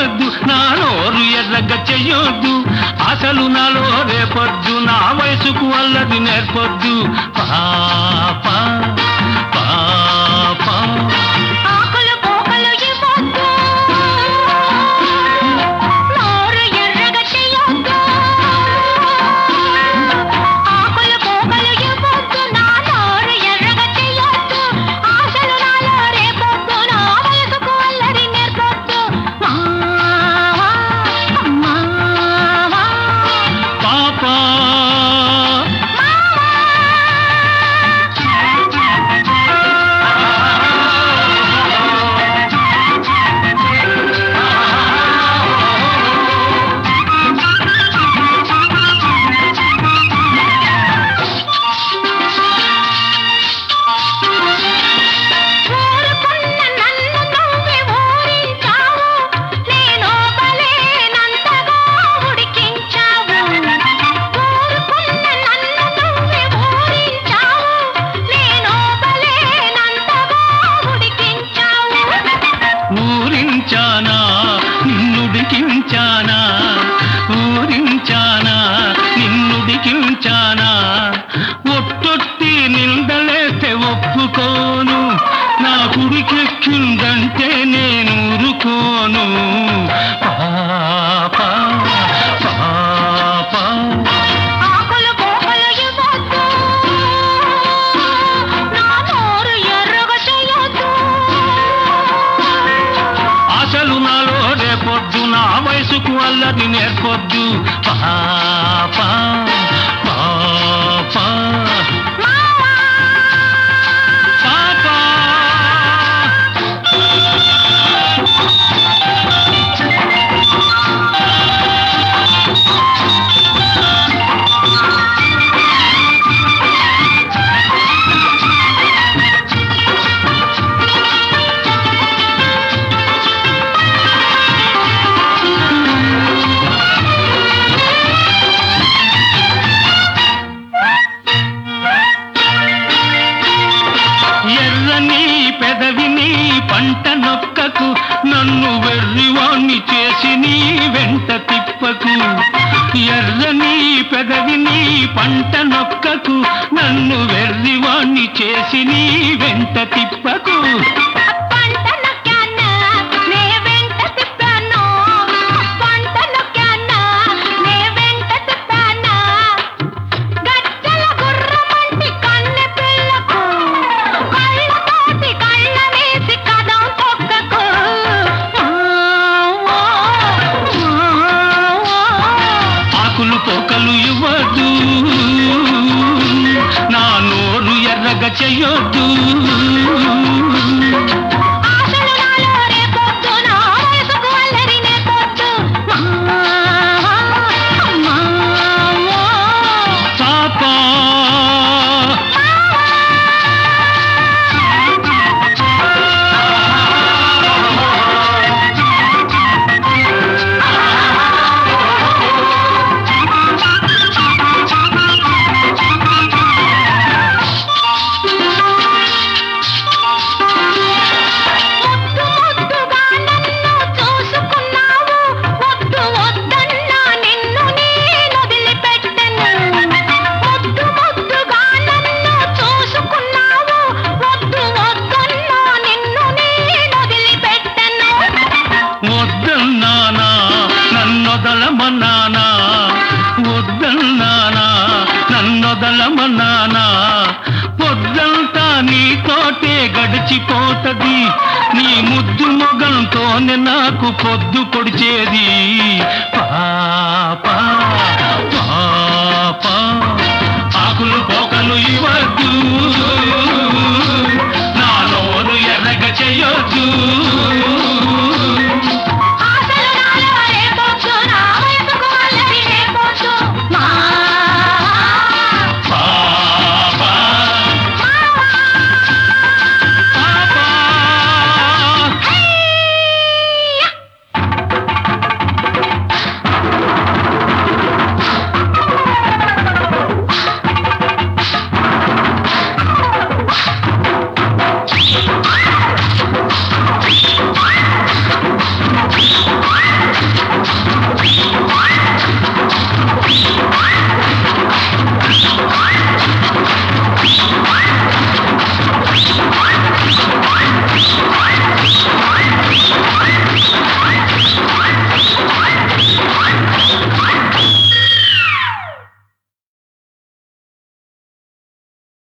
ఇవ్వద్దు నా నోరు ఎర్రగ చెయ్యొద్దు అసలు నాలో రేపొద్దు నా వయసుకు అల్లది నేర్పొద్దు పాప పాప ఆకులు పోకలు ఇవ్వొద్దు నోరు ఎర్రగా చెయ్యొద్దు ఆకులు పోకలు ఇవ్వొద్దు నా నోరు ఎర్రగా చెయ్యొద్దు ఆశలు నాలో రేపొద్దు నా వయసుకు అల్లరి నేర్పొద్దు మావా మావా పాప ఊరుకున్న నన్ను నువ్వే ఊరించావు నేను బలేనంతగా ఉడికించావు ఊరుకున్న నన్ను నువ్వే ఊరించావు నేను బలేనంతగా ఉడికించావు ఊరించానా నిన్నుడికించానా ఊరించానా నిన్నుడికించానా ఒట్టొట్టి నిందలేస్తే ఒప్పుకోను నా కుడికెక్కిందంటే నేను ఊరుకోను పాప పాప ఆకులు పోకలు ఇవ్వొద్దు నా నోరు ఎర్రగా చెయ్యొద్దు అసలు నాలో రేపొద్దు నా వయసుకు అల్లది నేర్పొద్దు పాప పాప మావా పాప ఎర్రని పెదవిని పంట నొక్కకు నన్ను వెర్రివాణ్ణి చేసి నీ వెంట తిప్పకు ఎర్రని పెదవిని పంట నొక్కకు నన్ను వెర్రివాణ్ణి చేసి నీ వెంట తిప్పకు పంట నొక్కానా నే వెంట తిప్పాను పంట నొక్కానా నే వెంట తిప్పానా గజ్జల గుర్రమంటి కన్నె పిల్లకు కళ్ళతోటి కళ్ళ వేసి కదం తొక్కకు ఆకులు పోకలు ఇవ్వద్దు నా నోరు ఎర్రగ చెయ్యొద్దు ఆశలు నాలో రేపొద్దు నా వయసుకు అల్లరి నేర్పొద్దు మావా మావా పాప ముద్దు ముద్దుగా నన్ను చూసుకున్నావు ముద్దు వద్దన్నా నిన్ను నేను వదిలిపెట్టను ముద్దు ముద్దుగా నన్ను చూసుకున్నావు ముద్దు వద్దన్నా నిన్ను నేను వదిలిపెట్టను వద్దన్నానా నన్నొదలమన్నానా వద్దన్నానా నన్నొదలమన్నానా పొద్దంతా నీతోటే గడిచిపోతది నీ ముద్దు మొగంతోనే నాకు పొద్దు పొడిచేది పాప పాప ఆకులు పోకలు ఇవ్వద్దు